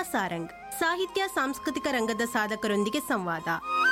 ಸಾರಂಗ್ ಸಾಹಿತ್ಯ ಸಾಂಸ್ಕೃತಿಕ ರಂಗದ ಸಾಧಕರೊಂದಿಗೆ ಸಂವಾದ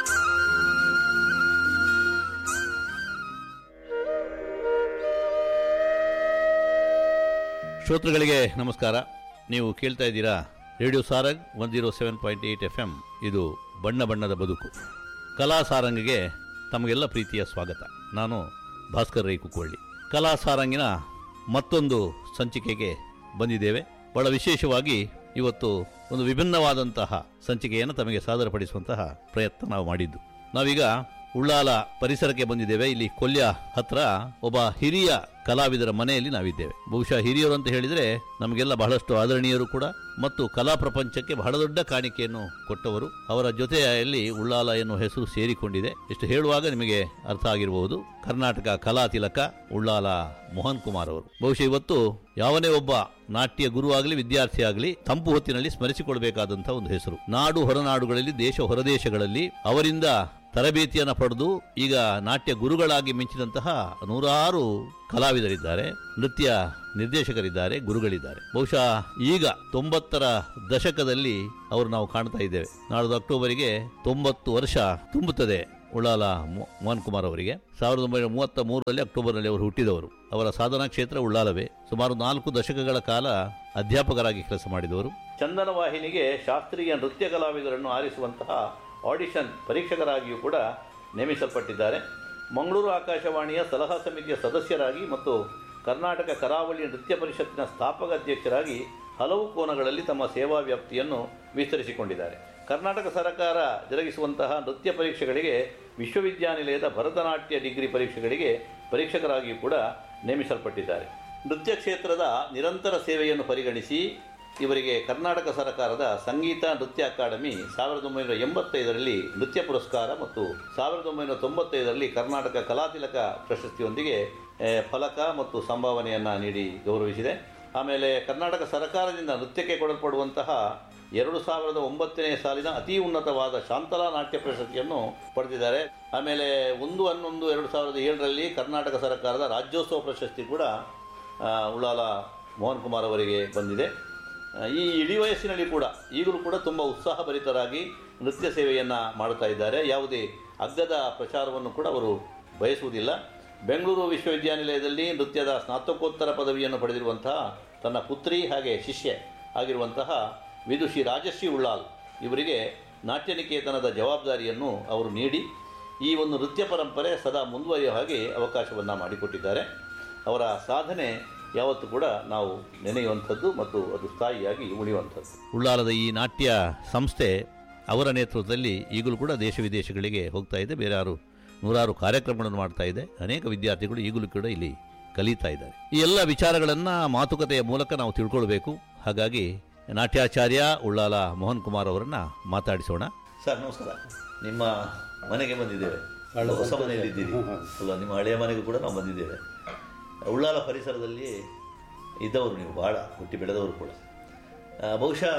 ಶ್ರೋತೃಗಳಿಗೆ ನಮಸ್ಕಾರ ನೀವು ಕೇಳ್ತಾ ಇದ್ದೀರಾ radio Sarang one zero seven point eight F M ಇದು ಬಣ್ಣ ಬಣ್ಣದ ಬದುಕು ಕಲಾ ಸಾರಂಗಿಗೆ ತಮಗೆಲ್ಲ ಪ್ರೀತಿಯ ಸ್ವಾಗತ ನಾನು ಭಾಸ್ಕರ್ ರೈ ಕುಕ್ಕೊಳ್ಳಿ ಕಲಾ ಸಾರಂಗಿನ ಮತ್ತೊಂದು ಸಂಚಿಕೆಗೆ ಬಂದಿದ್ದೇವೆ ಬಹಳ ವಿಶೇಷವಾಗಿ ಇವತ್ತು ಒಂದು ವಿಭಿನ್ನವಾದಂತಹ ಸಂಚಿಕೆಯನ್ನು ತಮಗೆ ಸಾದರಪಡಿಸುವಂತಹ ಪ್ರಯತ್ನ ನಾವು ಮಾಡಿದ್ದು ನಾವೀಗ ಉಳ್ಳಾಲ ಪರಿಸರಕ್ಕೆ ಬಂದಿದ್ದೇವೆ ಇಲ್ಲಿ ಕೊಲ್ಯ ಹತ್ರ ಒಬ್ಬ ಹಿರಿಯ ಕಲಾವಿದರ ಮನೆಯಲ್ಲಿ ನಾವಿದ್ದೇವೆ ಬಹುಶಃ ಹಿರಿಯರು ಅಂತ ಹೇಳಿದ್ರೆ ನಮಗೆಲ್ಲ ಬಹಳಷ್ಟು ಆದರಣೀಯರು ಕೂಡ ಮತ್ತು ಕಲಾ ಪ್ರಪಂಚಕ್ಕೆ ಬಹಳ ದೊಡ್ಡ ಕಾಣಿಕೆಯನ್ನು ಕೊಟ್ಟವರು ಅವರ ಜೊತೆಯಲ್ಲಿ ಉಳ್ಳಾಲ ಎನ್ನುವ ಹೆಸರು ಸೇರಿಕೊಂಡಿದೆ ಇಷ್ಟು ಹೇಳುವಾಗ ನಿಮಗೆ ಅರ್ಥ ಆಗಿರಬಹುದು ಕರ್ನಾಟಕ ಕಲಾ ತಿಲಕ ಉಳ್ಳಾಲ ಮೋಹನ್ ಕುಮಾರ್ ಅವರು ಬಹುಶಃ ಇವತ್ತು ಯಾವನೇ ಒಬ್ಬ ನಾಟ್ಯ ಗುರು ಆಗಲಿ ವಿದ್ಯಾರ್ಥಿ ಆಗಲಿ ತಂಪು ಹೊತ್ತಿನಲ್ಲಿ ಸ್ಮರಿಸಿಕೊಳ್ಬೇಕಾದಂತಹ ಒಂದು ಹೆಸರು ನಾಡು ಹೊರನಾಡುಗಳಲ್ಲಿ ದೇಶ ಹೊರದೇಶಗಳಲ್ಲಿ ಅವರಿಂದ ತರಬೇತಿಯನ್ನು ಪಡೆದು ಈಗ ನಾಟ್ಯ ಗುರುಗಳಾಗಿ ಮಿಂಚಿದಂತಹ ನೂರಾರು ಕಲಾವಿದರಿದ್ದಾರೆ ನೃತ್ಯ ನಿರ್ದೇಶಕರಿದ್ದಾರೆ ಗುರುಗಳಿದ್ದಾರೆ ಬಹುಶಃ ಈಗ ತೊಂಬತ್ತರ ದಶಕದಲ್ಲಿ ಅವರು ನಾವು ಕಾಣ್ತಾ ಇದ್ದೇವೆ ನಾಡ್ದು ಅಕ್ಟೋಬರಿಗೆ ತೊಂಬತ್ತು ವರ್ಷ ತುಂಬುತ್ತದೆ ಉಳ್ಳಾಲ ಮೋ- ಮೋಹನ್ ಕುಮಾರ್ ಅವರಿಗೆ ಸಾವಿರದ ಒಂಬೈನೂರ ಮೂವತ್ತ ಮೂರರಲ್ಲಿ ಅಕ್ಟೋಬರ್ನಲ್ಲಿ ಅವರು ಹುಟ್ಟಿದವರು ಅವರ ಸಾಧನಾ ಕ್ಷೇತ್ರ ಉಳ್ಳಾಲವೇ ಸುಮಾರು ನಾಲ್ಕು ದಶಕಗಳ ಕಾಲ ಅಧ್ಯಾಪಕರಾಗಿ ಕೆಲಸ ಮಾಡಿದವರು ಚಂದನ ವಾಹಿನಿಗೆ ಶಾಸ್ತ್ರೀಯ ನೃತ್ಯ ಕಲಾವಿದರನ್ನು ಆರಿಸುವಂತಹ ಆಡಿಷನ್ ಪರೀಕ್ಷಕರಾಗಿಯೂ ಕೂಡ ನೇಮಿಸಲ್ಪಟ್ಟಿದ್ದಾರೆ ಮಂಗಳೂರು ಆಕಾಶವಾಣಿಯ ಸಲಹಾ ಸಮಿತಿಯ ಸದಸ್ಯರಾಗಿ ಮತ್ತು ಕರ್ನಾಟಕ ಕರಾವಳಿ ನೃತ್ಯ ಪರಿಷತ್ತಿನ ಸ್ಥಾಪಕ ಅಧ್ಯಕ್ಷರಾಗಿ ಹಲವು ಕೋನಗಳಲ್ಲಿ ತಮ್ಮ ಸೇವಾ ವ್ಯಾಪ್ತಿಯನ್ನು ವಿಸ್ತರಿಸಿಕೊಂಡಿದ್ದಾರೆ ಕರ್ನಾಟಕ ಸರ್ಕಾರ ಜರುಗಿಸುವಂತಹ ನೃತ್ಯ ಪರೀಕ್ಷೆಗಳಿಗೆ ವಿಶ್ವವಿದ್ಯಾನಿಲಯದ ಭರತನಾಟ್ಯ ಡಿಗ್ರಿ ಪರೀಕ್ಷೆಗಳಿಗೆ ಪರೀಕ್ಷಕರಾಗಿಯೂ ಕೂಡ ನೇಮಿಸಲ್ಪಟ್ಟಿದ್ದಾರೆ ನೃತ್ಯ ಕ್ಷೇತ್ರದ ನಿರಂತರ ಸೇವೆಯನ್ನು ಪರಿಗಣಿಸಿ ಇವರಿಗೆ ಕರ್ನಾಟಕ ಸರ್ಕಾರದ ಸಂಗೀತ ನೃತ್ಯ ಅಕಾಡೆಮಿ ಸಾವಿರದ ಒಂಬೈನೂರ ಎಂಬತ್ತೈದರಲ್ಲಿ ನೃತ್ಯ ಪುರಸ್ಕಾರ ಮತ್ತು ಸಾವಿರದ ಒಂಬೈನೂರ ತೊಂಬತ್ತೈದರಲ್ಲಿ ಕರ್ನಾಟಕ ಕಲಾತಿಲಕ ಪ್ರಶಸ್ತಿಯೊಂದಿಗೆ ಆ, ಫಲಕ ಮತ್ತು ಸಂಭಾವನೆಯನ್ನು ನೀಡಿ ಗೌರವಿಸಿದೆ ಆಮೇಲೆ ಕರ್ನಾಟಕ ಸರ್ಕಾರದಿಂದ ನೃತ್ಯಕ್ಕೆ ಕೊಡಲ್ಪಡುವಂತಹ ಎರಡು ಸಾವಿರದ ಒಂಬತ್ತನೇ ಸಾಲಿನ ಅತಿ ಉನ್ನತವಾದ ಶಾಂತಲಾ ನಾಟ್ಯ ಪ್ರಶಸ್ತಿಯನ್ನು ಪಡೆದಿದ್ದಾರೆ ಆಮೇಲೆ ಒಂದು ಹನ್ನೊಂದು ಎರಡು ಸಾವಿರದ ಏಳರಲ್ಲಿ ಕರ್ನಾಟಕ ಸರ್ಕಾರದ ರಾಜ್ಯೋತ್ಸವ ಪ್ರಶಸ್ತಿ ಕೂಡ ಆ, ಉಳ್ಳಾಲ ಮೋಹನ್ ಕುಮಾರ್ ಅವರಿಗೆ ಬಂದಿದೆ ಆ, ಈ ಇಳಿ ವಯಸ್ಸಿನಲ್ಲಿ ಕೂಡ ಈಗಲೂ ಕೂಡ ತುಂಬ ಉತ್ಸಾಹಭರಿತರಾಗಿ ನೃತ್ಯ ಸೇವೆಯನ್ನು ಮಾಡುತ್ತಾ ಇದ್ದಾರೆ ಯಾವುದೇ ಅಗ್ಗದ ಪ್ರಚಾರವನ್ನು ಕೂಡ ಅವರು ಬಯಸುವುದಿಲ್ಲ ಬೆಂಗಳೂರು ವಿಶ್ವವಿದ್ಯಾನಿಲಯದಲ್ಲಿ ನೃತ್ಯದ ಸ್ನಾತಕೋತ್ತರ ಪದವಿಯನ್ನು ಪಡೆದಿರುವಂತಹ ತನ್ನ ಪುತ್ರಿ ಹಾಗೆ ಶಿಷ್ಯೆ ಆಗಿರುವಂತಹ ವಿದುಷಿ ರಾಜಶ್ರೀ ಉಳ್ಳಾಲ್ ಇವರಿಗೆ ನಾಟ್ಯನಿಕೇತನದ ಜವಾಬ್ದಾರಿಯನ್ನು ಅವರು ನೀಡಿ ಈ ಒಂದು ನೃತ್ಯ ಪರಂಪರೆ ಸದಾ ಮುಂದುವರಿಯುವ ಹಾಗೆ ಅವಕಾಶವನ್ನು ಮಾಡಿಕೊಟ್ಟಿದ್ದಾರೆ ಅವರ ಸಾಧನೆ ಯಾವತ್ತೂ ಕೂಡ ನಾವು ನೆನೆಯುವಂಥದ್ದು ಮತ್ತು ಅದು ಸ್ಥಾಯಿಯಾಗಿ ಉಳಿಯುವಂಥದ್ದು ಉಳ್ಳಾಲದ ಈ ನಾಟ್ಯ ಸಂಸ್ಥೆ ಅವರ ನೇತೃತ್ವದಲ್ಲಿ ಈಗಲೂ ಕೂಡ ದೇಶ ವಿದೇಶಗಳಿಗೆ ಹೋಗ್ತಾ ಇದೆ ಬೇರೆ ಯಾರು ನೂರಾರು ಕಾರ್ಯಕ್ರಮಗಳನ್ನು ಮಾಡ್ತಾ ಇದೆ ಅನೇಕ ವಿದ್ಯಾರ್ಥಿಗಳು ಈಗಲೂ ಕೂಡ ಇಲ್ಲಿ ಕಲಿತಾ ಇದ್ದಾರೆ ಈ ಎಲ್ಲ ವಿಚಾರಗಳನ್ನು ಮಾತುಕತೆಯ ಮೂಲಕ ನಾವು ತಿಳ್ಕೊಳ್ಬೇಕು ಹಾಗಾಗಿ ನಾಟ್ಯಾಚಾರ್ಯ ಉಳ್ಳಾಲ ಮೋಹನ್ ಕುಮಾರ್ ಅವರನ್ನು ಮಾತಾಡಿಸೋಣ ಸರ್ ನಮಸ್ಕಾರ ನಿಮ್ಮ ಮನೆಗೆ ಬಂದಿದ್ದೇವೆ ಹೊಸ ಮನೆಯಲ್ಲಿದ್ದೀರಿ ಅಲ್ಲ ನಿಮ್ಮ ಹಳೆಯ ಮನೆಗೂ ಕೂಡ ನಾವು ಬಂದಿದ್ದೇವೆ ಉಳ್ಳಾಲ ಪರಿಸರದಲ್ಲಿ ಇದ್ದವರು ನೀವು ಭಾಳ ಹುಟ್ಟಿ ಬೆಳೆದವರು ಕೂಡ ಆ, ಬಹುಶಃ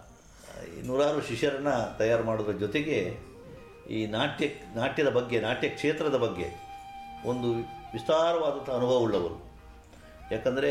ಈ ನೂರಾರು ಶಿಷ್ಯರನ್ನು ತಯಾರು ಮಾಡೋದ್ರ ಜೊತೆಗೆ ಈ ನಾಟ್ಯ ನಾಟ್ಯದ ಬಗ್ಗೆ ನಾಟ್ಯ ಕ್ಷೇತ್ರದ ಬಗ್ಗೆ ಒಂದು ವಿಸ್ತಾರವಾದಂಥ ಅನುಭವ ಉಳ್ಳವರು ಯಾಕಂದರೆ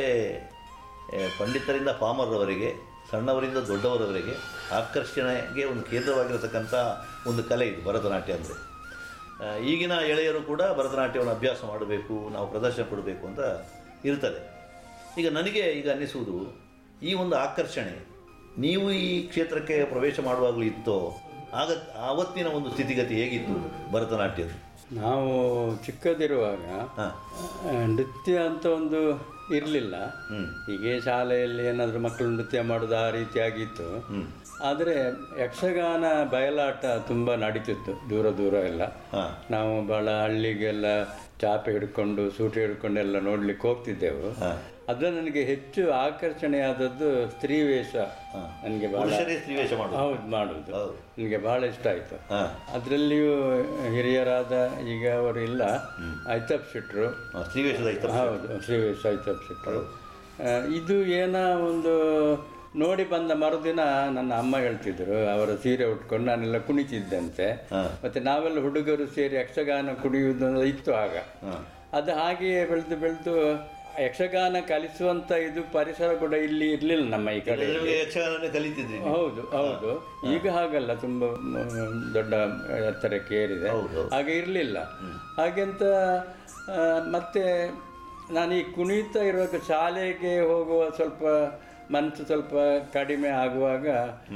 ಪಂಡಿತರಿಂದ ಪಾಮರರವರೆಗೆ ಸಣ್ಣವರಿಂದ ದೊಡ್ಡವರವರೆಗೆ ಆಕರ್ಷಣೆಗೆ ಒಂದು ಕೇಂದ್ರವಾಗಿರತಕ್ಕಂಥ ಒಂದು ಕಲೆ ಇದು ಭರತನಾಟ್ಯ ಅಂದರೆ ಆ, ಈಗಿನ ಎಳೆಯರು ಕೂಡ ಭರತನಾಟ್ಯವನ್ನು ಅಭ್ಯಾಸ ಮಾಡಬೇಕು ನಾವು ಪ್ರದರ್ಶನ ಕೊಡಬೇಕು ಅಂತ ಇರ್ತದೆ ಈಗ ನನಗೆ ಈಗ ಅನ್ನಿಸುವುದು ಈ ಒಂದು ಆಕರ್ಷಣೆ ನೀವು ಈ ಕ್ಷೇತ್ರಕ್ಕೆ ಪ್ರವೇಶ ಮಾಡುವಾಗಲೂ ಇತ್ತೋ ಆಗ ಆವತ್ತಿನ ಒಂದು ಸ್ಥಿತಿಗತಿ ಹೇಗಿತ್ತು ಭರತನಾಟ್ಯದ ನಾವು ಚಿಕ್ಕದಿರುವಾಗ ಹಾಂ ಆ, ನೃತ್ಯ ಅಂತ ಒಂದು ಇರಲಿಲ್ಲ ಹ್ಮ್. ಹೀಗೆ ಶಾಲೆಯಲ್ಲಿ ಏನಾದರೂ ಮಕ್ಕಳು ನೃತ್ಯ ಮಾಡೋದು ಆ ರೀತಿಯಾಗಿತ್ತು ಆದರೆ ಯಕ್ಷಗಾನ ಬಯಲಾಟ ತುಂಬ ನಡೀತಿತ್ತು ದೂರ ದೂರ ಎಲ್ಲ ಹಾಂ ನಾವು ಭಾಳ ಹಳ್ಳಿಗೆಲ್ಲ ಚಾಪೆ ಹಿಡ್ಕೊಂಡು ಸೂಟು ಹಿಡ್ಕೊಂಡು ಎಲ್ಲ ನೋಡ್ಲಿಕ್ಕೆ ಹೋಗ್ತಿದ್ದೆವು ಹಾಂ ಅದು ನನಗೆ ಹೆಚ್ಚು ಆಕರ್ಷಣೆಯಾದದ್ದು ಸ್ತ್ರೀ ವೇಷ ನನಗೆ ಭಾಳ ಪುರುಷರೇ ಸ್ತ್ರೀವೇಷ ಮಾಡೋದು ಹೌದು ಮಾಡುವುದು ಹೌದು. ನನಗೆ ಭಾಳ ಇಷ್ಟ ಆಯಿತು ಹಾಂ ಅದರಲ್ಲಿಯೂ ಹಿರಿಯರಾದ ಈಗ ಅವರು ಇಲ್ಲ ಐತಪ್ ಶೆಟ್ರು ಸ್ತ್ರೀವೇಷದ ಇತ್ತ ಹೌದು ಶ್ರೀವೇಶ್ ಐತಪ್ ಶೆಟ್ರು ಆ, ಇದು ಏನೋ ಒಂದು ನೋಡಿ ಬಂದ ಮರುದಿನ ನನ್ನ ಅಮ್ಮ ಹೇಳ್ತಿದ್ರು ಅವರ ಸೀರೆ ಉಟ್ಕೊಂಡು ನಾನೆಲ್ಲ ಕುಣಿತಿದ್ದಂತೆ ಹಾಂ ಮತ್ತೆ ನಾವೆಲ್ಲ ಹುಡುಗರು ಸೇರಿ ಯಕ್ಷಗಾನ ಕುಣಿಯುವುದು ಇತ್ತು ಆಗ ಹಾಂ ಅದು ಹಾಗೆಯೇ ಬೆಳೆದು ಬೆಳೆದು ಯಕ್ಷಗಾನ ಕಲಿಸುವಂತ ಇದು ಪರಿಸರ ಕೂಡ ಇಲ್ಲಿ ಇರ್ಲಿಲ್ಲ ನಮ್ಮ ಈ ಕಡೆ ನಿಮಗೆ ಯಕ್ಷಗಾನ ಕಲಿತಿದ್ರಿ ನೀವು. ಹೌದು ಹೌದು ಈಗ ಹಾಗಲ್ಲ ತುಂಬಾ ಮ್, ದೊಡ್ಡ ಎತ್ತರಕ್ಕೆ ಏರಿದೆ ಹೌದು, ಹೌದು. ಹಾಗೆ ಇರಲಿಲ್ಲ ಹಾಗೆಂತ ಆ, ಮತ್ತೆ ನಾನು ಈ ಕುಣಿತ ಇರುವಾಗ ಶಾಲೆಗೆ ಹೋಗುವ ಸ್ವಲ್ಪ ಮನಸ್ಸು ಸ್ವಲ್ಪ ಕಡಿಮೆ ಆಗುವಾಗ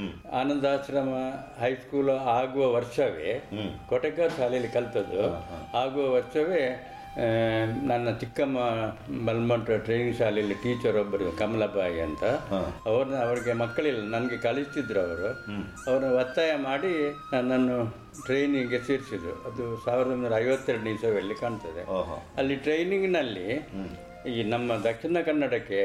ಆನಂದಾಶ್ರಮ ಹೈಸ್ಕೂಲ್ ಆಗುವ ವರ್ಷವೇ ಕೊಟಕ ಶಾಲೆಯಲ್ಲಿ ಕಲ್ತದ್ದು ಆಗುವ ವರ್ಷವೇ ಆ, ನನ್ನ ಚಿಕ್ಕಮ್ಮ ಬಲ್ಮಂಟ್ ಟ್ರೈನಿಂಗ್ ಶಾಲೆಯಲ್ಲಿ ಟೀಚರ್ ಒಬ್ಬರು ಕಮಲಬಾಯಿ ಅಂತ ಅವ್ರನ್ನ ಅವರಿಗೆ ಮಕ್ಕಳಿಲ್ಲ ನನಗೆ ಕಲಿಸ್ತಿದ್ರು ಅವರು ಅವರ ಒತ್ತಾಯ ಮಾಡಿ ನನ್ನನ್ನು ಟ್ರೈನಿಂಗ್ಗೆ ಸೇರಿಸಿದ್ರು ಅದು ಸಾವಿರದ ಒಂಬೈನೂರ ಐವತ್ತೆರಡನೇ ಇಸವಿಯಲ್ಲಿ ಕಾಣ್ತದೆ ಓಹೋ ಅಲ್ಲಿ ಟ್ರೈನಿಂಗ್ನಲ್ಲಿ ಈ ನಮ್ಮ ದಕ್ಷಿಣ ಕನ್ನಡಕ್ಕೆ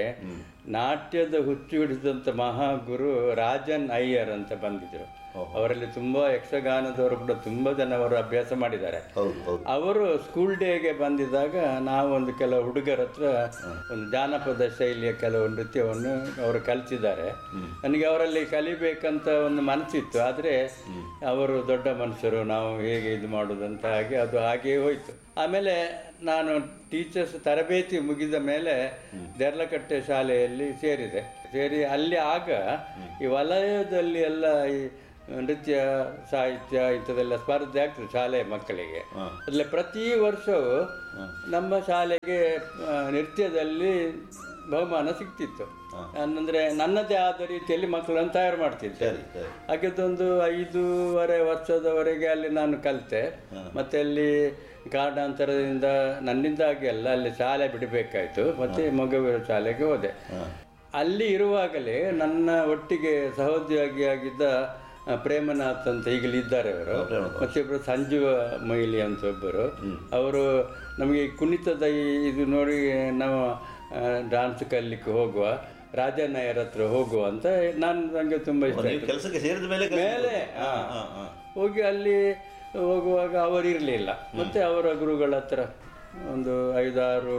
ನಾಟ್ಯದ ಹುಚ್ಚು ಹಿಡಿದಂಥ ಮಹಾಗುರು ರಾಜನ್ ಅಯ್ಯರ್ ಅಂತ ಬಂದಿದ್ರು ಅವರಲ್ಲಿ ತುಂಬಾ ಯಕ್ಷಗಾನದವರು ಕೂಡ ತುಂಬಾ ಜನ ಅವರು ಅಭ್ಯಾಸ ಮಾಡಿದ್ದಾರೆ ಹೌದು ಹೌದು ಅವರು ಸ್ಕೂಲ್ ಡೇಗೆ ಬಂದಿದ್ದಾಗ ನಾವು ಒಂದು ಕೆಲವು ಹುಡುಗರ ಹತ್ರ ಒಂದು ಜಾನಪದ ಶೈಲಿಯ ಕೆಲವು ನೃತ್ಯವನ್ನು ಅವರು ಕಲಿಸಿದ್ದಾರೆ ನನಗೆ ಅವರಲ್ಲಿ ಕಲಿಬೇಕಂತ ಒಂದು ಮನಸ್ಸಿತ್ತು ಆದರೆ ಅವರು ದೊಡ್ಡ ಮನುಷ್ಯರು ನಾವು ಹೇಗೆ ಇದು ಮಾಡೋದಂತ ಹಾಗೆ ಅದು ಹಾಗೆಯೇ ಹೋಯಿತು ಆಮೇಲೆ ನಾನು ಟೀಚರ್ಸ್ ತರಬೇತಿ ಮುಗಿದ ಮೇಲೆ ದೇರ್ಲಕಟ್ಟೆ ಶಾಲೆಯಲ್ಲಿ ಸೇರಿದೆ ಸೇರಿ ಅಲ್ಲಿ ಆಗ ಈ ವಲಯದಲ್ಲಿ ಎಲ್ಲ ಈ ನೃತ್ಯ ಸಾಹಿತ್ಯ ಇಂಥದ್ದೆಲ್ಲ ಸ್ಪರ್ಧೆ ಆಗ್ತದೆ ಶಾಲೆಯ ಮಕ್ಕಳಿಗೆ ಅದ್ರಲ್ಲಿ ಪ್ರತಿ ವರ್ಷವೂ ನಮ್ಮ ಶಾಲೆಗೆ ಆ, ನೃತ್ಯದಲ್ಲಿ ಬಹುಮಾನ ಸಿಗ್ತಿತ್ತು ಅಂದ್ರೆ ನನ್ನದೇ ಆದ ರೀತಿಯಲ್ಲಿ ಮಕ್ಕಳನ್ನು ತಯಾರು ಮಾಡ್ತಿದ್ದೆ ಸರಿ ಸರಿ ಹಾಗೆದೊಂದು ಐದೂವರೆ ವರ್ಷದವರೆಗೆ ಅಲ್ಲಿ ನಾನು ಕಲಿತೆ ಮತ್ತೆ ಅಲ್ಲಿ ಕಾರಣಾಂತರದಿಂದ ನನ್ನಿಂದಾಗಿ ಅಲ್ಲ ಅಲ್ಲಿ ಶಾಲೆ ಬಿಡಬೇಕಾಯ್ತು ಮತ್ತೆ ಮಗುವಿನ ಶಾಲೆಗೆ ಹೋದೆ ಅಲ್ಲಿ ಇರುವಾಗಲೇ ನನ್ನ ಒಟ್ಟಿಗೆ ಸಹೋದ್ಯೋಗಿಯಾಗಿದ್ದ ಆ, ಪ್ರೇಮನಾಥ್ ಅಂತ ಈಗಲೂ ಇದ್ದಾರೆ ಅವರು ಮತ್ತೆ ಇಬ್ಬರು ಸಂಜೀವ ಮೊಯ್ಲಿ ಅಂತ ಒಬ್ಬರು ಅವರು ನಮಗೆ ಈ ಕುಣಿತದ ಈ ಇದು ನೋಡಿ ನಾವು ಡಾನ್ಸ್ ಕಲಿಲಿಕ್ಕೆ ಹೋಗುವ ರಾಜನಾಯರ್ ಹತ್ರ ಹೋಗುವ ಅಂತ ನಾನು ನನಗೆ ತುಂಬ ಇಷ್ಟ ನೀವು ಕೆಲಸಕ್ಕೆ ಸೇರಿದ ಮೇಲೆ ಕಲಿತು. ಮೇಲೆ ಹಾ, ಹಾ, ಹಾ. ಹೋಗಿ ಅಲ್ಲಿ ಹೋಗುವಾಗ ಅವರು ಇರಲಿಲ್ಲ ಮತ್ತೆ ಅವರ ಗುರುಗಳ ಹತ್ರ ಒಂದು ಐದಾರು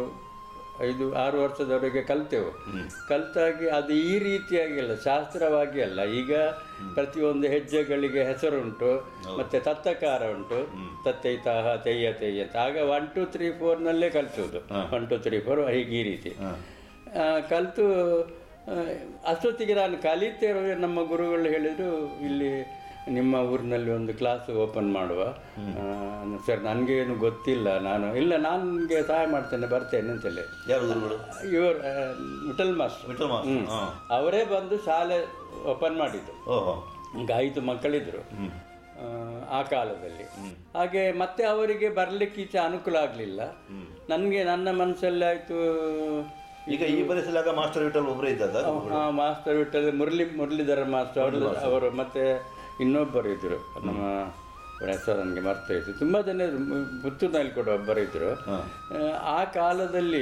ಐದು ಆರು ವರ್ಷದವರೆಗೆ ಕಲ್ತೆವು ಕಲ್ತಾಗಿ ಅದು ಈ ರೀತಿಯಾಗಿ ಅಲ್ಲ ಶಾಸ್ತ್ರವಾಗಿ ಅಲ್ಲ ಈಗ ಪ್ರತಿಯೊಂದು ಹೆಜ್ಜೆಗಳಿಗೆ ಹೆಸರುಂಟು ಮತ್ತೆ ತತ್ತಕಾರ ಉಂಟು ತತ್ತೈತಾಹ ತೆಯ್ಯ ತೆಯ್ಯ ಅಂತ ಆಗ ಒನ್ ಟು ತ್ರೀ ಫೋರ್ನಲ್ಲೇ ಕಲಿಸೋದು ಒನ್ ಟು ತ್ರೀ ಫೋರ್ ಹೀಗೆ ಈ ರೀತಿ ಆ, ಕಲಿತು ಅಷ್ಟೊತ್ತಿಗೆ ನಾನು ಕಲಿತೇ ಇರುವಾಗ ನಮ್ಮ ಗುರುಗಳು ಹೇಳಿದರು ಇಲ್ಲಿ ನಿಮ್ಮ ಊರಿನಲ್ಲಿ ಒಂದು ಕ್ಲಾಸ್ ಓಪನ್ ಮಾಡುವ ಆ, ಸರ್ ನನಗೇನು ಗೊತ್ತಿಲ್ಲ ನಾನು ಇಲ್ಲ ನಾನು ನಿಮಗೆ ಸಹಾಯ ಮಾಡ್ತೇನೆ ಬರ್ತೇನೆ ಅಂತೇಳಿ ಯಾರು ಗುರುಗಳು ಇವರು ವಿಠಲ್ ಮಾಸ್ಟರ್ ವಿಠಲ್ ಮಾಸ್ಟರ್ ಹಾ ಅವರೇ ಬಂದು ಶಾಲೆ ಓಪನ್ ಮಾಡಿದ್ದು ಓಹೋ ಈಗ ಐದು ಮಕ್ಕಳಿದ್ರು ಆ, ಆ ಕಾಲದಲ್ಲಿ ಹಾಗೆ ಮತ್ತೆ ಅವರಿಗೆ ಬರ್ಲಿಕ್ಕೆ ಈಚೆ ಅನುಕೂಲ ಆಗಲಿಲ್ಲ ನನಗೆ ನನ್ನ ಮನಸ್ಸಲ್ಲಿ ಆಯಿತು ಈಗ ಈ ಪರಿಸರಾಗ ಮಾಸ್ಟರ್ ವಿಠಲ್ ಒಬ್ಬರೇ ಇದ್ದದ ಮಾಸ್ಟರ್ ವಿಠಲ್ ಮುರಳಿ ಮುರಳೀಧರ ಮಾಸ್ಟರ್ ಅವರು ಅವರು ಮತ್ತೆ ಇನ್ನೊಬ್ಬರು ಇದ್ರು ನಮ್ಮ ಅವ್ರ ಹೆಸರು ನನಗೆ ಮರ್ತಾ ಇತ್ತು ತುಂಬ ಜನ ಇದ್ರು. ಮು- ಪುತ್ತೂರಿನಲ್ಲಿ ಕೂಡ ಒಬ್ಬರು ಇದ್ರು ಆ, ಆ ಕಾಲದಲ್ಲಿ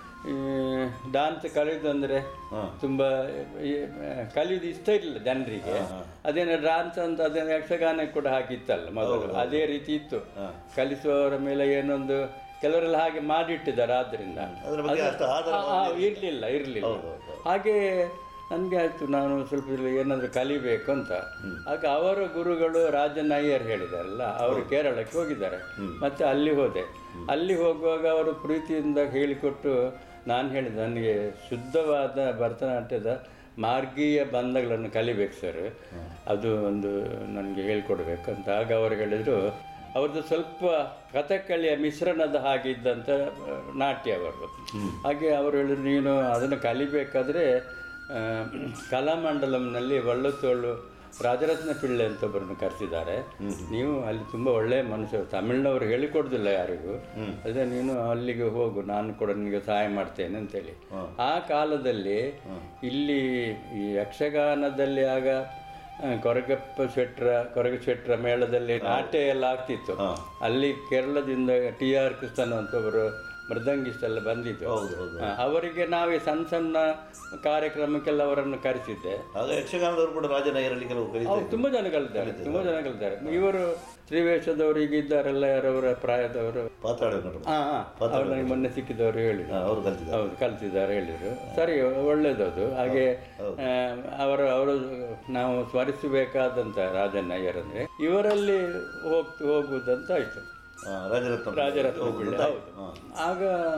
ಡಾನ್ಸ್ ಕಲಿಯೋದು ಅಂದ್ರೆ ತುಂಬಾ ಈ, ಆ, ಕಲಿಯೋದು ಇಷ್ಟ ಇರಲಿಲ್ಲ ಜನರಿಗೆ ಅದೇನೋ ಡಾನ್ಸ್ ಅಂತ ಅದೇನೋ ಯಕ್ಷಗಾನ ಕೂಡ ಹಾಕಿತ್ತಲ್ಲ ಮೊದಲು ಅದೇ ರೀತಿ ಇತ್ತು ಕಲಿಸುವವರ ಮೇಲೆ ಏನೊಂದು ಕೆಲವರೆಲ್ಲ ಹಾಗೆ ಮಾಡಿಟ್ಟಿದ್ದಾರೆ ಆದ್ರಿಂದ ಅದ್ರ ಬಗ್ಗೆ ಅಷ್ಟು ಆಧಾರ ಆ, ಆ, ಇರ್ಲಿಲ್ಲ ಇರ್ಲಿಲ್ಲ ಹಾಗೆ ನನಗೆ ಆಯ್ತು ನಾನು ಸ್ವಲ್ಪ ಇಲ್ಲಿ ಏನಾದರೂ ಕಲಿಬೇಕು ಅಂತ ಆಗ ಅವರ ಗುರುಗಳು ರಾಜನ್ ಅಯ್ಯರ್ ಹೇಳಿದಾರಲ್ಲ ಅವರು ಕೇರಳಕ್ಕೆ ಹೋಗಿದ್ದಾರೆ ಮತ್ತೆ ಅಲ್ಲಿ ಹೋದೆ ಅಲ್ಲಿ ಹೋಗುವಾಗ ಅವರು ಪ್ರೀತಿಯಿಂದ ಹೇಳಿಕೊಟ್ಟು ನಾನು ಹೇಳಿದೆ ನನಗೆ ಶುದ್ಧವಾದ ಭರತನಾಟ್ಯದ ಮಾರ್ಗೀಯ ಬಂಧಗಳನ್ನು ಕಲಿಬೇಕು ಸರ್ ಅದು ಒಂದು ನನಗೆ ಹೇಳ್ಕೊಡ್ಬೇಕು ಅಂತ ಆಗ ಅವರು ಹೇಳಿದರು ಅವ್ರದ್ದು ಸ್ವಲ್ಪ ಕಥಕ್ಕಳಿಯ ಮಿಶ್ರಣದ ಹಾಗೆ ಇದ್ದಂಥ ಆ, ನಾಟ್ಯ ಅವರದು ಹಾಗೆ ಅವರು ಹೇಳಿದ್ರು ನೀನು ಅದನ್ನು ಕಲಿಬೇಕಾದ್ರೆ ಆ, ಕಲಾಮಂಡಲಂನಲ್ಲಿ ಒಳ್ಳತೋಳು ರಾಜರತ್ನ ಪಿಳ್ಳೆ ಅಂತ ಒಬ್ಬರನ್ನು ಕರೆಸಿದ್ದಾರೆ ನೀವು ಅಲ್ಲಿ ತುಂಬ ಒಳ್ಳೆಯ ಮನುಷ್ಯರು ತಮಿಳ್ನವರು ಹೇಳಿಕೊಡುದಿಲ್ಲ ಯಾರಿಗೂ ಅದೇ ನೀನು ಅಲ್ಲಿಗೆ ಹೋಗು ನಾನು ಕೂಡ ನಿನಗೆ ಸಹಾಯ ಮಾಡ್ತೇನೆ ಅಂತೇಳಿ ಆ ಕಾಲದಲ್ಲಿ ಇಲ್ಲಿ ಈ ಯಕ್ಷಗಾನದಲ್ಲಿ ಆಗ ಆ, ಕೊರಗಪ್ಪ ಶೆಟ್ರ ಕೊರಗ ಶೆಟ್ರ ಮೇಳದಲ್ಲಿ ನಾಟ್ಯ ಎಲ್ಲ ಆಗ್ತಿತ್ತು ಅಲ್ಲಿ ಕೇರಳದಿಂದ ಟಿ ಆರ್ ಕೃಷ್ಣನ್ ಅಂತ ಒಬ್ಬರು ಮೃದಂಗಿಷ್ಟೆಲ್ಲ ಬಂದಿದ್ದು ಆ, ಅವರಿಗೆ ನಾವೇ ಸಣ್ಣ ಸಣ್ಣ ಕಾರ್ಯಕ್ರಮಕ್ಕೆಲ್ಲ ಅವರನ್ನು ಕರೆಸಿದ್ದೆ ಆಗ ಯಕ್ಷಗಾನದವರು ಕೂಡ ರಾಜನಗರಲ್ಲಿ ಕೆಲವು ಕಲಿತಾರೆ ಅವ್ರು ತುಂಬ ಜನ ಕಲಿತಾರೆ ತುಂಬ ಜನ ಕಲಿತಾರೆ ಇವರು ಶ್ರೀವೇಶದವರು ಈಗ ಇದ್ದಾರಲ್ಲ ಯಾರವರ ಪ್ರಾಯದವರು ಪಾತಾಡಬೇಕು ಹಾ ಹಾ ಅವ್ರು ನನಗೆ ಮೊನ್ನೆ ಸಿಕ್ಕಿದವರು ಹೇಳಿದ್ರು ಅವರು ಕಲಿತಿದ್ದಾರೆ ಹೌದು ಕಲ್ತಿದ್ದಾರೆ ಹೇಳಿದ್ರು ಸರಿ ಒಳ್ಳೇದದು ಹಾಗೆ ಆ, ಅವರ ಅವರು ನಾವು ಸ್ಮರಿಸಬೇಕಾದಂತ ರಾಜನ್ ಅಯ್ಯರ್ ಅಂದ್ರೆ ಇವರಲ್ಲಿ ಹೋಗ್ ಹೋಗುವುದಂತ ಆಯ್ತು ರಾಜರತ್ನ ರಾಜರತ್ನ ಪಿಳ್ಳೆ ಹೌದು ಆಗ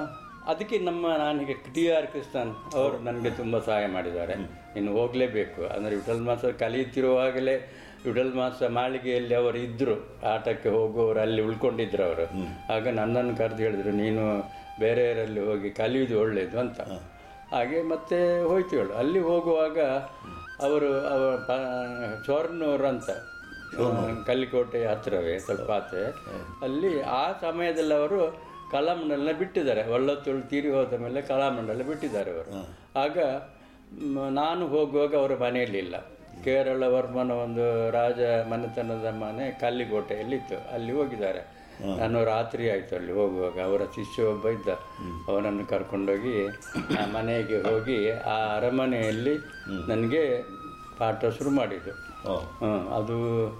ಅದಕ್ಕೆ ನಮ್ಮ ನಾನೀಗ ಟಿ ಆರ್ ಕೃಷ್ಣನ್ ಅವರು ನನಗೆ ತುಂಬ ಸಹಾಯ ಮಾಡಿದ್ದಾರೆ ಇನ್ನು ಹೋಗಲೇಬೇಕು ಅಂದರೆ ವಿಠಲ್ ಮಾಸ್ಟರ್ ಕಲಿಯುತ್ತಿರುವಾಗಲೇ ವಿಠಲ್ ಮಾಸ್ಟರ್ ಮಾಳಿಗೆಯಲ್ಲಿ ಅವರು ಇದ್ದರು ಆಟಕ್ಕೆ ಹೋಗುವವರು ಅಲ್ಲಿ ಉಳ್ಕೊಂಡಿದ್ರು ಅವರು ಆಗ ನನ್ನನ್ನು ಕರೆದು ಹೇಳಿದ್ರು ನೀನು ಬೇರೆಯವರಲ್ಲಿ ಹೋಗಿ ಕಲಿಯುವುದು ಒಳ್ಳೆಯದು ಅಂತ ಹಾಗೆ ಮತ್ತೆ ಹೋಯ್ತು ಹೇಳು ಅಲ್ಲಿ ಹೋಗುವಾಗ ಅವರು ಅವ ಪ ಚೋರ್ನೂರು ಅಂತ ಕಲ್ಲಿಕೋಟೆ ಹತ್ತಿರವೇ ಸ್ವಲ್ಪ ಆಚೆ ಅಲ್ಲಿ ಆ ಸಮಯದಲ್ಲಿ ಅವರು ಕಲಾಮಂಡಲನ ಬಿಟ್ಟಿದ್ದಾರೆ ಒಳ್ಳತ್ತುಳು ತೀರಿ ಹೋದ ಮೇಲೆ ಕಲಾಮಂಡಲ ಬಿಟ್ಟಿದ್ದಾರೆ ಅವರು ಆಗ ಮ್, ನಾನು ಹೋಗುವಾಗ ಅವರ ಮನೆಯಲ್ಲಿಲ್ಲ ಕೇರಳ ವರ್ಮನ ಒಂದು ರಾಜ ಮನೆತನದ ಮನೆ ಕಲ್ಲಿಕೋಟೆಯಲ್ಲಿತ್ತು ಅಲ್ಲಿ ಹೋಗಿದ್ದಾರೆ ನಾನು ರಾತ್ರಿ ಆಯಿತು ಅಲ್ಲಿ ಹೋಗುವಾಗ ಅವರ ಶಿಷ್ಯ ಒಬ್ಬ ಇದ್ದ ಅವನನ್ನು ಕರ್ಕೊಂಡೋಗಿ ಆ ಮನೆಗೆ ಹೋಗಿ ಆ ಅರಮನೆಯಲ್ಲಿ ನನಗೆ ಪಾಠ ಶುರು ಮಾಡಿದ್ದು ಓ ಹ್ಮ್, ಅದು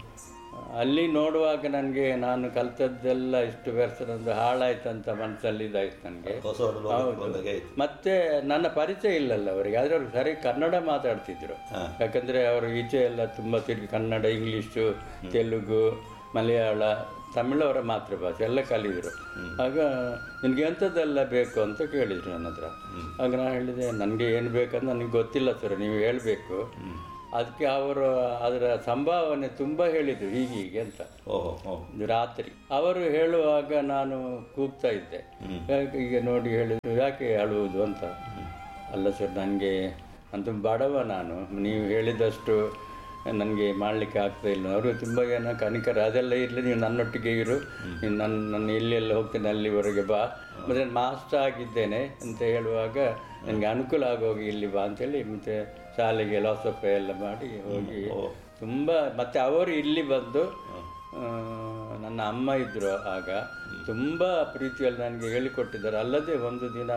ಅಲ್ಲಿ ನೋಡುವಾಗ ನನಗೆ ನಾನು ಕಲ್ತದ್ದೆಲ್ಲ ಇಷ್ಟು ವರ್ಷದಂದು ಹಾಳಾಯ್ತಂತ ಮನಸ್ಸಲ್ಲಿ ಇದಾಯ್ತು ನನಗೆ ಹೊಸ ಒಂದು ಲೋಕಕ್ಕೆ ಬಂದಾಗೆ ಆಯ್ತು ಮತ್ತೆ ನನ್ನ ಪರಿಚಯ ಇಲ್ಲಲ್ಲ ಅವರಿಗೆ ಆದರೆ ಅವರು ಸರಿ ಕನ್ನಡ ಮಾತಾಡ್ತಿದ್ರು ಯಾಕಂದರೆ ಅವರು ಈಚೆ ಎಲ್ಲ ತುಂಬ ತಿರುಗಿ ಕನ್ನಡ ಇಂಗ್ಲೀಷು ತೆಲುಗು ಮಲಯಾಳ ತಮಿಳು ಅವರ ಮಾತೃಭಾಷೆ ಎಲ್ಲ ಕಲಿದ್ರು ಆಗ ನಿನಗೆ ಎಂಥದ್ದೆಲ್ಲ ಬೇಕು ಅಂತ ಕೇಳಿದ್ರು ನನ್ನ ಹತ್ರ ಆಗ ನಾನು ಹೇಳಿದೆ ನನಗೆ ಏನು ಬೇಕಂತ ನನಗೆ ಗೊತ್ತಿಲ್ಲ ಸರ್ ನೀವು ಹೇಳಬೇಕು ಅದಕ್ಕೆ ಅವರು ಅದರ ಸಂಭಾವನೆ ತುಂಬ ಹೇಳಿದರು ಹೀಗೀಗೆ ಅಂತ ಓಹೋ ಓ ಇದು ರಾತ್ರಿ ಅವರು ಹೇಳುವಾಗ ನಾನು ಕೂಗ್ತಾ ಇದ್ದೆ ಯಾಕೆ ಈಗ ನೋಡಿ ಹೇಳಿದ್ರು ಯಾಕೆ ಅಳುವುದು ಅಂತ ಅಲ್ಲ ಸರ್ ನನಗೆ ಅಂತೂ ಬಡವ ನಾನು ನೀವು ಹೇಳಿದಷ್ಟು ನನಗೆ ಮಾಡಲಿಕ್ಕೆ ಆಗ್ತಾ ಇಲ್ಲ ಅವರು ತುಂಬ ಜನ ಕನಿಕರ ಅದೆಲ್ಲ ಇರಲಿ ನೀವು ನನ್ನೊಟ್ಟಿಗೆ ಇರು ನೀನು ನನ್ನ ನನ್ನ ಎಲ್ಲೆಲ್ಲ ಹೋಗ್ತೇನೆ ಅಲ್ಲಿವರೆಗೆ ಬಾ ಮತ್ತು ಮಾಸ್ಟರ್ ಆಗಿದ್ದೇನೆ ಅಂತ ಹೇಳುವಾಗ ನನಗೆ ಅನುಕೂಲ ಆಗೋಗಿ ಇಲ್ಲಿ ಬಾ ಅಂತೇಳಿ ಮತ್ತು ಶಾಲೆಗೆ ಲಾಸಫೆ ಎಲ್ಲ ಮಾಡಿ ಹೋಗಿ ತುಂಬ ಮತ್ತು ಅವರು ಇಲ್ಲಿ ಬಂದು ಆ, ನನ್ನ ಅಮ್ಮ ಇದ್ದರು ಆಗ ತುಂಬ ಪ್ರೀತಿಯಲ್ಲಿ ನನಗೆ ಹೇಳಿಕೊಟ್ಟಿದ್ದಾರೆ ಅಲ್ಲದೆ ಒಂದು ದಿನ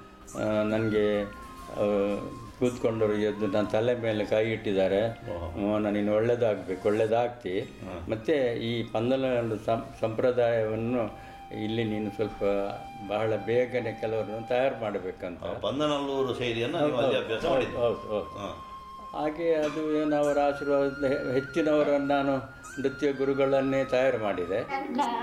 ನನಗೆ ಕೂತ್ಕೊಂಡವರು ಎದ್ದು ನನ್ನ ತಲೆ ಮೇಲೆ ಕೈ ಇಟ್ಟಿದ್ದಾರೆ ಮೋಹನ ನೀನು ಒಳ್ಳೇದಾಗಬೇಕು ಒಳ್ಳೇದಾಗ್ತಿ ಮತ್ತು ಈ ಪಂದಲ ಸಂ- ಸಂಪ್ರದಾಯವನ್ನು ಇಲ್ಲಿ ನೀನು ಸ್ವಲ್ಪ ಬಹಳ ಬೇಗನೆ ಕೆಲವರನ್ನು ತಯಾರು ಮಾಡಬೇಕಂತ ಪಂದನಲ್ಲೂರು ಶೈಲಿಯನ್ನು ನೀವು ಅಲ್ಲಿ ಅಭ್ಯಾಸ ಮಾಡಿದ್ದು ಹೌದು ಹೌದು ಹಾಂ ಹಾಗೆ ಅದು ಏನು ಅವರ ಆಶೀರ್ವಾದ ಹೆಚ್ಚಿನವರನ್ನು ನಾನು ನೃತ್ಯ ಗುರುಗಳನ್ನೇ ತಯಾರು ಮಾಡಿದೆ